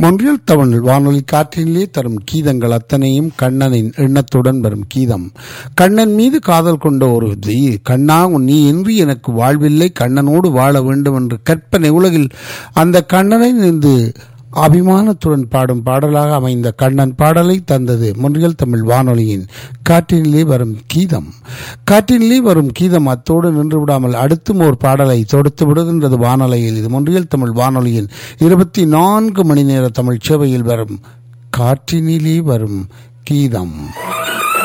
மொன்றியல் தமிழ் வானொலி காற்றிலே தரும் கீதங்கள் அத்தனையும் கண்ணனின் எண்ணத்துடன் வரும் கீதம் கண்ணன் மீது காதல் கொண்ட ஒரு தெய்- கண்ணா நீ இன்றி எனக்கு வாழ்வில்லை கண்ணனோடு வாழ வேண்டும் என்று கற்பனை உலகில் அந்த கண்ணனை நின்று அபிமானத்துடன் பாடும் பாடலாக அமைந்த கண்ணன் பாடலை தந்தது மொன்றியல் தமிழ் வானொலியின் காற்றினிலே வரும் கீதம் காற்றினிலே வரும் கீதம் அத்தோடு நின்று விடாமல் அடுத்தும் ஒரு பாடலை தொடுத்து விடுகின்றது வானொலியில் இது மொன்றியல் தமிழ் வானொலியின் இருபத்தி நான்கு மணி நேர தமிழ் சேவையில் வரும் காற்றினிலே வரும் கீதம்